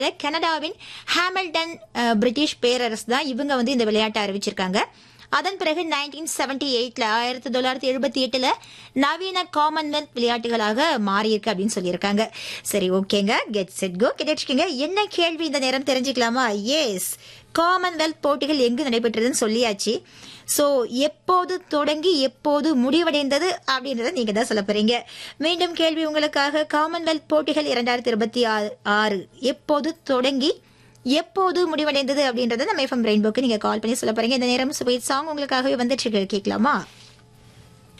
கனடாவின் ஹாமில்டன் அஹ், பிரிட்டிஷ் பேரரசு தான் இவங்க வந்து இந்த விளையாட்டை அறிவிச்சிருக்காங்க அதன் பிறகு நைன்டீன் செவன்டி எயிட்ல ஆயிரத்தி தொள்ளாயிரத்தி எழுபத்தி எட்டுல நவீன காமன்வெல்த் விளையாட்டுகளாக மாறியிருக்கு அப்படின்னு சொல்லியிருக்காங்க சரி ஓகேங்க கெட் செட் கோ கேட்டுருக்கீங்க என்ன கேள்வி இந்த நேரம் தெரிஞ்சுக்கலாமா எஸ் காமன்வெல்த் போட்டிகள் எங்கு நடைபெற்றதுன்னு சொல்லியாச்சு சோ எப்போது தொடங்கி எப்போது முடிவடைந்தது அப்படின்றத நீங்க தான் சொல்ல போறீங்க மீண்டும் கேள்வி உங்களுக்காக காமன்வெல்த் போட்டிகள் இரண்டாயிரத்தி இருபத்தி ஆறு எப்போது தொடங்கி எப்போது முடிவடைந்தது அப்படின்றத நம்ம எஃப்எம் ரெயின்போக்கு நீங்க கால் பண்ணி சொல்ல போறீங்க இந்த நேரம் சுபேத் சாங் உங்களுக்காகவே வந்துட்டு இருக்கு கேட்கலாமா